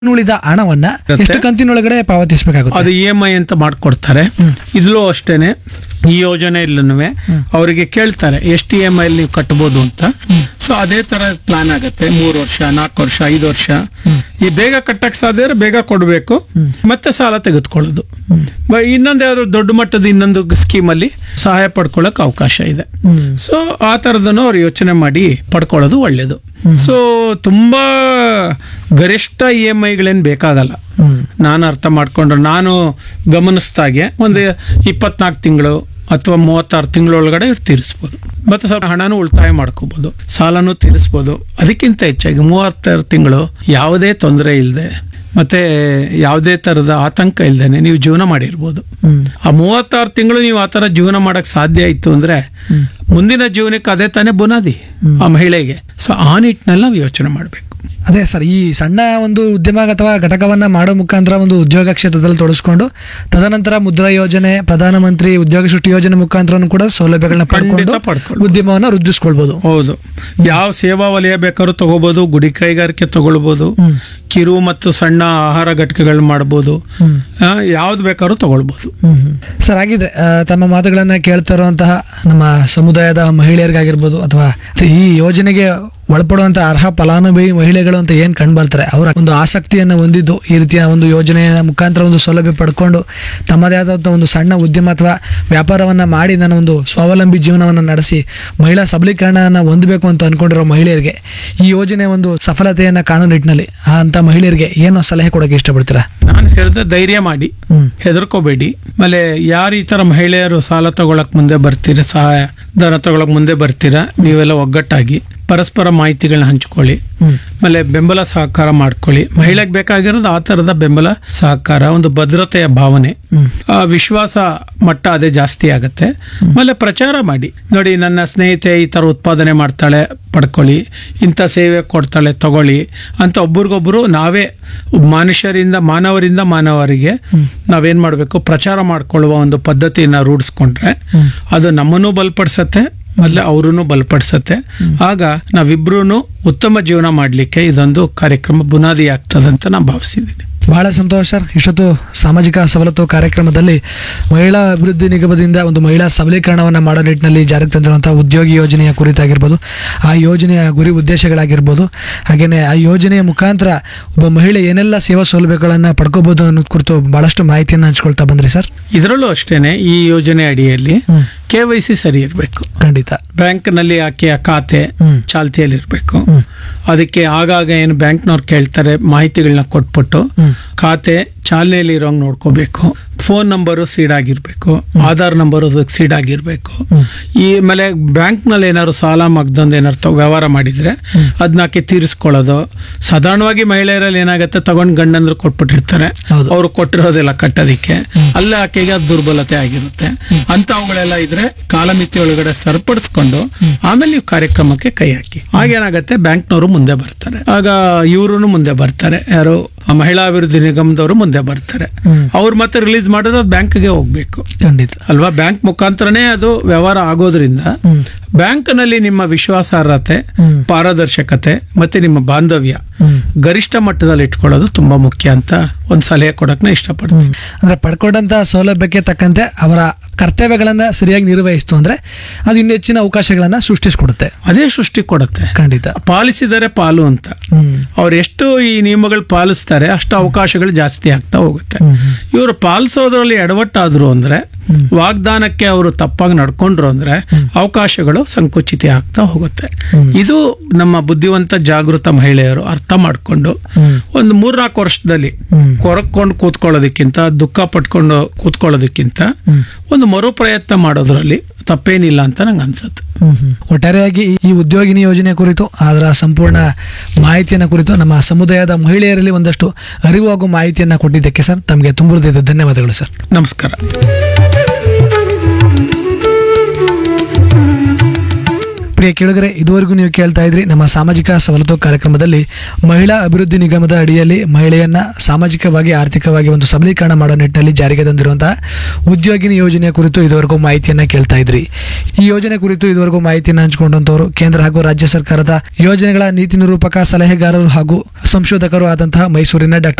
ಉಳಿದ ಹಣವನ್ನ ಇರುತ್ತೆ. ಎಷ್ಟು ಕಂತಿನೊಳಗಡೆ ಪಾವತಿಸಬೇಕಾಗುತ್ತೆ ಅದು ಇ ಎಮ್ ಐ ಅಂತ ಮಾಡ್ಕೊಡ್ತಾರೆ ಇದ್ಲೂ ಅಷ್ಟೇನೆ ಈ ಯೋಜನೆಯಲ್ಲೂ ಅವರಿಗೆ ಕೇಳ್ತಾರೆ ಎಷ್ಟು ಇ ಎಮ್ ಐ ನೀವು ಕಟ್ಬೋದು ಅಂತ ಸೊ ಅದೇ ತರ ಪ್ಲಾನ್ ಆಗುತ್ತೆ ಮೂರು ವರ್ಷ ನಾಲ್ಕು ವರ್ಷ ಐದು ವರ್ಷ ಈ ಬೇಗ ಕಟ್ಟಕ್ ಸಾಧ್ಯ ಇದ್ರೆ ಬೇಗ ಕೊಡಬೇಕು ಮತ್ತೆ ಸಾಲ ತೆಗೆದುಕೊಳ್ಳೋದು ಬ- ಇನ್ನೊಂದು ಯಾವ್ದು ದೊಡ್ಡ ಮಟ್ಟದ ಇನ್ನೊಂದು ಸ್ಕೀಮಲ್ಲಿ ಸಹಾಯ ಪಡ್ಕೊಳ್ಳೋಕೆ ಅವಕಾಶ ಇದೆ ಸೊ ಆ ಥರದನ್ನು ಅವ್ರು ಯೋಚನೆ ಮಾಡಿ ಪಡ್ಕೊಳ್ಳೋದು ಒಳ್ಳೇದು ಸೊ ತುಂಬಾ ಗರಿಷ್ಠ ಇ ಎಮ್ ಐಗಳೇನು ಬೇಕಾಗಲ್ಲ ನಾನು ಅರ್ಥ ಮಾಡ್ಕೊಂಡ್ರೆ ನಾನು ಗಮನಿಸ್ದಾಗೆ ಒಂದು ಇಪ್ಪತ್ನಾಲ್ಕು ತಿಂಗಳು ಅಥವಾ ಮೂವತ್ತಾರು ತಿಂಗಳೊಳಗಡೆ ತೀರಿಸ್ಬೋದು ಮತ್ತೆ ಸ್ವಲ್ಪ ಹಣನೂ ಉಳಿತಾಯ ಮಾಡ್ಕೋಬೋದು ಸಾಲನೂ ತೀರಿಸ್ಬೋದು ಅದಕ್ಕಿಂತ ಹೆಚ್ಚಾಗಿ ಮೂವತ್ತಾರು ತಿಂಗಳು ಯಾವುದೇ ತೊಂದರೆ ಇಲ್ಲದೆ ಮತ್ತೆ ಯಾವುದೇ ಥರದ ಆತಂಕ ಇಲ್ಲದೇನೆ ನೀವು ಜೀವನ ಮಾಡಿರ್ಬೋದು ಆ ಮೂವತ್ತಾರು ತಿಂಗಳು ನೀವು ಆ ಥರ ಜೀವನ ಮಾಡಕ್ ಸಾಧ್ಯ ಆಯಿತು ಅಂದ್ರೆ ಮುಂದಿನ ಜೀವನಕ್ಕೆ ಅದೇ ತಾನೇ ಬುನಾದಿ ಆ ಮಹಿಳೆಗೆ ಸೊ ಆ ನಿಟ್ಟಿನಲ್ಲಿ ನಾವು ಯೋಚನೆ ಮಾಡಬೇಕು ಅದೇ ಸರ್ ಈ ಸಣ್ಣ ಒಂದು ಉದ್ಯಮ ಅಥವಾ ಘಟಕವನ್ನ ಮಾಡೋ ಮುಖಾಂತರ ಒಂದು ಉದ್ಯೋಗ ಕ್ಷೇತ್ರದಲ್ಲಿ ತೊಡಸ್ಕೊಂಡು ತದನಂತರ ಮುದ್ರಾ ಯೋಜನೆ ಪ್ರಧಾನಮಂತ್ರಿ ಉದ್ಯೋಗ ಸೃಷ್ಟಿ ಯೋಜನೆ ಮುಖಾಂತರ ಕೂಡ ಸೌಲಭ್ಯಗಳನ್ನ ಪಡ್ಕೊಂಡು ಖಂಡಿತ ಪಡ್ಕೊಳ್ಬೋದು. ಉದ್ಯಮವನ್ನ ವೃದ್ಧಿಸ್ಕೊಳ್ಬಹುದು ಹೌದು ಯಾವ ಸೇವಾ ವಲಯ ಬೇಕಾದ್ರೂ ತಗೋಬಹುದು ಗುಡಿ ಕೈಗಾರಿಕೆ ತಗೊಳ್ಬೋದು ಕಿರು ಮತ್ತು ಸಣ್ಣ ಆಹಾರ ಘಟಕಗಳು ಮಾಡ್ಬೋದು ಯಾವ್ದು ಬೇಕಾದ್ರೂ ತಗೊಳ್ಬೋದು ಸರ್ ಹಾಗಿದ್ರೆ ಆ, ತಮ್ಮ ಮಾತುಗಳನ್ನ ಕೇಳ್ತಾ ಇರುವಂತಹ ನಮ್ಮ ಸಮುದಾಯದ ಮಹಿಳೆಯರಿಗಾಗಿರ್ಬೋದು ಅಥವಾ ಈ ಯೋಜನೆಗೆ ಒಳಪಡುವಂತ ಅರ್ಹ ಫಲಾನುಭವಿ ಮಹಿಳೆಗಳು ಅಂತ ಏನ್ ಕಂಡು ಬರ್ತಾರೆ ಅವರ ಒಂದು ಆಸಕ್ತಿಯನ್ನು ಹೊಂದಿದ್ದು ಈ ರೀತಿಯ ಒಂದು ಯೋಜನೆಯ ಮುಖಾಂತರ ಒಂದು ಸೌಲಭ್ಯ ಪಡ್ಕೊಂಡು ತಮ್ಮದೇ ಆದಂಥ ಒಂದು ಸಣ್ಣ ಉದ್ಯಮ ಅಥವಾ ವ್ಯಾಪಾರವನ್ನ ಮಾಡಿ ನಾನು ಒಂದು ಸ್ವಾವಲಂಬಿ ಜೀವನವನ್ನು ನಡೆಸಿ ಮಹಿಳಾ ಸಬಲೀಕರಣನ ಹೊಂದಬೇಕು ಅಂತ ಅನ್ಕೊಂಡಿರೋ ಮಹಿಳೆಯರಿಗೆ ಈ ಯೋಜನೆ ಒಂದು ಸಫಲತೆಯನ್ನ ಕಾಣೋ ನಿಟ್ಟಿನಲ್ಲಿ ಆ ಅಂತ ಮಹಿಳೆಯರಿಗೆ ಏನು ಸಲಹೆ ಕೊಡೋಕೆ ಇಷ್ಟಪಡ್ತೀರಾ ನಾನು ಹೇಳಿದೆ ಧೈರ್ಯ ಮಾಡಿ ಹ್ಮ್ ಹೆದರ್ಕೋಬೇಡಿ ಆಮೇಲೆ ಯಾರು ಈ ತರ ಮಹಿಳೆಯರು ಸಾಲ ತಗೊಳಕ್ ಮುಂದೆ ಬರ್ತೀರಾ ಸಹಾಯ ಧನ ತಗೊಳಕ್ ಮುಂದೆ ಬರ್ತೀರಾ ನೀವೆಲ್ಲ ಒಗ್ಗಟ್ಟಾಗಿ ಪರಸ್ಪರ ಮಾಹಿತಿಗಳನ್ನ ಹಂಚ್ಕೊಳ್ಳಿ ಹ್ಮ್ ಆಮೇಲೆ ಬೆಂಬಲ ಸಹಕಾರ ಮಾಡ್ಕೊಳ್ಳಿ ಮಹಿಳೆಗೆ ಬೇಕಾಗಿರೋದು ಆ ಥರದ ಬೆಂಬಲ ಸಹಕಾರ ಒಂದು ಭದ್ರತೆಯ ಭಾವನೆ ಹ್ಮ್. ಆ ವಿಶ್ವಾಸ ಮಟ್ಟ ಅದೇ ಜಾಸ್ತಿ ಆಗುತ್ತೆ ಆಮೇಲೆ ಪ್ರಚಾರ ಮಾಡಿ ನೋಡಿ ನನ್ನ ಸ್ನೇಹಿತೆ ಈ ಥರ ಉತ್ಪಾದನೆ ಮಾಡ್ತಾಳೆ ಪಡ್ಕೊಳ್ಳಿ ಇಂಥ ಸೇವೆ ಕೊಡ್ತಾಳೆ ತಗೊಳ್ಳಿ ಅಂತ ಒಬ್ರಿಗೊಬ್ರು ನಾವೇ ಮನುಷ್ಯರಿಂದ ಮಾನವರಿಂದ ಮಾನವರಿಗೆ ನಾವೇನ್ ಮಾಡಬೇಕು ಪ್ರಚಾರ ಮಾಡ್ಕೊಳ್ಳುವ ಒಂದು ಪದ್ಧತಿಯನ್ನ ರೂಢಿಸ್ಕೊಂಡ್ರೆ ಅದು ನಮ್ಮನ್ನು ಬಲಪಡಿಸತ್ತೆ ಮೊದಲೇ ಅವರನ್ನು ಬಲಪಡಿಸತ್ತೆ ಆಗ ನಾವಿಬ್ರು ಉತ್ತಮ ಜೀವನ ಮಾಡಲಿಕ್ಕೆ ಇದೊಂದು ಕಾರ್ಯಕ್ರಮ ಬುನಾದಿ ಆಗ್ತದಂತ ನಾನು ಭಾವಿಸಿದ್ದೀನಿ ಬಹಳ ಸಂತೋಷ ಸರ್ ಇಷ್ಟೊತ್ತು ಸಾಮಾಜಿಕ ಸವಲತ್ತು ಕಾರ್ಯಕ್ರಮದಲ್ಲಿ ಮಹಿಳಾ ಅಭಿವೃದ್ಧಿ ನಿಗಮದಿಂದ ಒಂದು ಮಹಿಳಾ ಸಬಲೀಕರಣವನ್ನು ಮಾಡೋ ನಿಟ್ಟಿನಲ್ಲಿ ಜಾರಿಗೆ ತಂದಿರುವಂತಹ ಉದ್ಯೋಗಿ ಯೋಜನೆಯ ಕುರಿತಾಗಿರ್ಬೋದು ಆ ಯೋಜನೆಯ ಗುರಿ ಉದ್ದೇಶಗಳಾಗಿರ್ಬೋದು ಹಾಗೆಯೇ ಆ ಯೋಜನೆಯ ಮುಖಾಂತರ ಒಬ್ಬ ಮಹಿಳೆ ಏನೆಲ್ಲ ಸೇವಾ ಸೌಲಭ್ಯಗಳನ್ನು ಪಡ್ಕೋಬಹುದು ಅನ್ನೋದು ಕುರಿತು ಬಹಳಷ್ಟು ಮಾಹಿತಿಯನ್ನು ಹಂಚ್ಕೊಳ್ತಾ ಬಂದ್ರಿ ಸರ್ ಇದರಲ್ಲೂ ಅಷ್ಟೇನೆ ಈ ಯೋಜನೆ ಅಡಿಯಲ್ಲಿ ಹ್ಮ್. ಕೆ ವೈ ಸಿ ಸರಿ ಇರಬೇಕು ಖಂಡಿತ ಬ್ಯಾಂಕ್ನಲ್ಲಿ ಆಕೆಯ ಖಾತೆ ಹ್ಮ್. ಚಾಲ್ತಿಯಲ್ಲಿ ಇರಬೇಕು ಹ್ಮ್. ಅದಕ್ಕೆ ಆಗಾಗ ಏನು ಬ್ಯಾಂಕ್ನವ್ರು ಕೇಳ್ತಾರೆ ಮಾಹಿತಿಗಳನ್ನ ಕೊಟ್ಬಿಟ್ಟು ಹ್ಮ್. ಖಾತೆ ಚಾಲನೆಯಲ್ಲಿ ಇರೋಂಗ್ ನೋಡ್ಕೋಬೇಕು ಫೋನ್ ನಂಬರು ಸೀಡ್ ಆಗಿರ್ಬೇಕು ಆಧಾರ್ ನಂಬರ್ ಅದಕ್ಕೆ ಸೀಡ್ ಆಗಿರ್ಬೇಕು ಈ ಮೇಲೆ ಬ್ಯಾಂಕ್ನಲ್ಲಿ ಏನಾದ್ರು ಸಾಲ ಮಗ್ದೊಂದು ಏನಾರು ತ- ವ್ಯವಹಾರ ಮಾಡಿದ್ರೆ ಅದನ್ನ ಆಕೆ ತೀರಿಸ್ಕೊಳ್ಳೋದು ಸಾಧಾರಣವಾಗಿ ಮಹಿಳೆಯರಲ್ಲಿ ಏನಾಗುತ್ತೆ ತಗೊಂಡ್ ಗಂಡಂದ್ರು ಕೊಟ್ಬಿಟ್ಟಿರ್ತಾರೆ ಹೌದು. ಅವ್ರು ಕೊಟ್ಟಿರೋದಿಲ್ಲ ಕಟ್ಟೋದಿಕ್ಕೆ ಅಲ್ಲೇ ಆಕೆಗೆ ಅದು ದುರ್ಬಲತೆ ಆಗಿರುತ್ತೆ ಅಂತವುಗಳೆಲ್ಲ ಇದ್ರೆ ಕಾಲಮಿತಿ ಒಳಗಡೆ ಸರಿಪಡಿಸ್ಕೊಂಡು ಆಮೇಲೆ ನೀವು ಕಾರ್ಯಕ್ರಮಕ್ಕೆ ಕೈ ಹಾಕಿ ಆಗೇನಾಗತ್ತೆ ಬ್ಯಾಂಕ್ನವರು ಮುಂದೆ ಬರ್ತಾರೆ ಆಗ ಇವರು ಮುಂದೆ ಬರ್ತಾರೆ ಯಾರು ಆ ಮಹಿಳಾ ಅಭಿವೃದ್ಧಿ ನಿಗಮದವರು ಮುಂದೆ ಬರ್ತಾರೆ ಹ್ಮ್. ಅವ್ರು ಮತ್ತೆ ರಿಲೀಸ್ ಮಾಡೋದು ಅದು ಬ್ಯಾಂಕ್ಗೆ ಹೋಗ್ಬೇಕು ಖಂಡಿತ ಅಲ್ವಾ ಬ್ಯಾಂಕ್ ಮುಖಾಂತರನೇ ಅದು ವ್ಯವಹಾರ ಆಗೋದ್ರಿಂದ ಹ್ಮ್. ಬ್ಯಾಂಕ್ನಲ್ಲಿ ನಿಮ್ಮ ವಿಶ್ವಾಸಾರ್ಹತೆ ಹ್ಮ್. ಪಾರದರ್ಶಕತೆ ಮತ್ತೆ ನಿಮ್ಮ ಬಾಂಧವ್ಯ ಹ್ಮ್. ಗರಿಷ್ಠ ಮಟ್ಟದಲ್ಲಿ ಇಟ್ಕೊಳ್ಳೋದು ತುಂಬಾ ಮುಖ್ಯ ಅಂತ ಒಂದ್ ಸಲಹೆ ಕೊಡಕ್ ನಾ ಇಷ್ಟಪಡ್ತೀನಿ ಅಂದ್ರೆ ಪಡ್ಕೊಂಡಂತಹ ಸೌಲಭ್ಯಕ್ಕೆ ತಕ್ಕಂತೆ ಅವರ ಕರ್ತವ್ಯಗಳನ್ನ ಸರಿಯಾಗಿ ನಿರ್ವಹಿಸ್ತು ಅಂದ್ರೆ ಅದು ಇನ್ನು ಹೆಚ್ಚಿನ ಅವಕಾಶಗಳನ್ನ ಸೃಷ್ಟಿಸ್ಕೊಡುತ್ತೆ ಅದೇ ಸೃಷ್ಟಿ ಕೊಡುತ್ತೆ ಖಂಡಿತ ಪಾಲಿಸಿದರೆ ಪಾಲು ಅಂತ ಹ್ಮ್ ಅವ್ರು ಎಷ್ಟು ಈ ನಿಯಮಗಳು ಪಾಲಿಸ್ತಾರೆ ಅಷ್ಟು ಅವಕಾಶಗಳು ಜಾಸ್ತಿ ಆಗ್ತಾ ಹೋಗುತ್ತೆ ಹ್ಮ್. ಇವರು ಪಾಲಿಸೋದ್ರಲ್ಲಿ ಎಡವಟ್ಟಾದ್ರು ಅಂದ್ರೆ ವಾಗ್ದಾನಕ್ಕೆ ಅವರು ತಪ್ಪಾಗಿ ನಡ್ಕೊಂಡ್ರು ಅಂದ್ರೆ ಅವಕಾಶಗಳು ಸಂಕುಚಿತ ಆಗ್ತಾ ಹೋಗುತ್ತೆ ಇದು ನಮ್ಮ ಬುದ್ಧಿವಂತ ಜಾಗೃತ ಮಹಿಳೆಯರು ಅರ್ಥ ಮಾಡ್ಕೊಂಡು ಹ್ಮ್. ಒಂದು ಮೂರ್ನಾಲ್ಕು ವರ್ಷದಲ್ಲಿ ಹ್ಮ್. ಕೊರಕೊಂಡು ಕೂತ್ಕೊಳ್ಳೋದಕ್ಕಿಂತ ದುಃಖ ಪಟ್ಕೊಂಡು ಕೂತ್ಕೊಳ್ಳೋದಕ್ಕಿಂತ ಒಂದು ಮರು ಪ್ರಯತ್ನ ಮಾಡೋದ್ರಲ್ಲಿ ತಪ್ಪೇನಿಲ್ಲ ಅಂತ ನಂಗೆ ಅನ್ಸುತ್ತೆ ಹ್ಮ್ ಹ್ಮ್. ಒಟ್ಟಾರೆಯಾಗಿ ಈ- ಈ ಉದ್ಯೋಗಿನಿ ಯೋಜನೆ ಕುರಿತು ಅದರ ಸಂಪೂರ್ಣ ಮಾಹಿತಿಯನ್ನು ಕುರಿತು ನಮ್ಮ ಸಮುದಾಯದ ಮಹಿಳೆಯರಲ್ಲಿ ಒಂದಷ್ಟು ಅರಿವು ಹಾಗೂ ಮಾಹಿತಿಯನ್ನ ಕೊಟ್ಟಿದ್ದಕ್ಕೆ ಸರ್ ತಮಗೆ ತುಂಬ ಧನ್ಯವಾದಗಳು ಸರ್ ಪ್ರಿಯ ಕೇಳಿದರೆ ಇದುವರೆಗೂ ನೀವು ಕೇಳ್ತಾ ಇದ್ರಿ ನಮ್ಮ ಸಾಮಾಜಿಕ ಸವಲತ್ತು ಕಾರ್ಯಕ್ರಮದಲ್ಲಿ ಮಹಿಳಾ ಅಭಿವೃದ್ಧಿ ನಿಗಮದ ಅಡಿಯಲ್ಲಿ ಮಹಿಳೆಯನ್ನ ಸಾಮಾಜಿಕವಾಗಿ ಆರ್ಥಿಕವಾಗಿ ಒಂದು ಸಬಲೀಕರಣ ಮಾಡೋ ನಿಟ್ಟಿನಲ್ಲಿ ಜಾರಿಗೆ ತಂದಿರುವಂತಹ ಉದ್ಯೋಗಿನಿ ಯೋಜನೆಯ ಕುರಿತು ಇದುವರೆಗೂ ಮಾಹಿತಿಯನ್ನ ಕೇಳ್ತಾ ಇದ್ರಿ ಈ ಯೋಜನೆ ಕುರಿತು ಇದುವರೆಗೂ ಮಾಹಿತಿಯನ್ನು ಹಂಚಿಕೊಂಡಂತವರು ಕೇಂದ್ರ ಹಾಗೂ ರಾಜ್ಯ ಸರ್ಕಾರದ ಯೋಜನೆಗಳ ನೀತಿ ನಿರೂಪಕ ಸಲಹೆಗಾರರು ಹಾಗೂ ಸಂಶೋಧಕರು ಆದಂತಹ ಮೈಸೂರಿನ ಡಾಕ್ಟರ್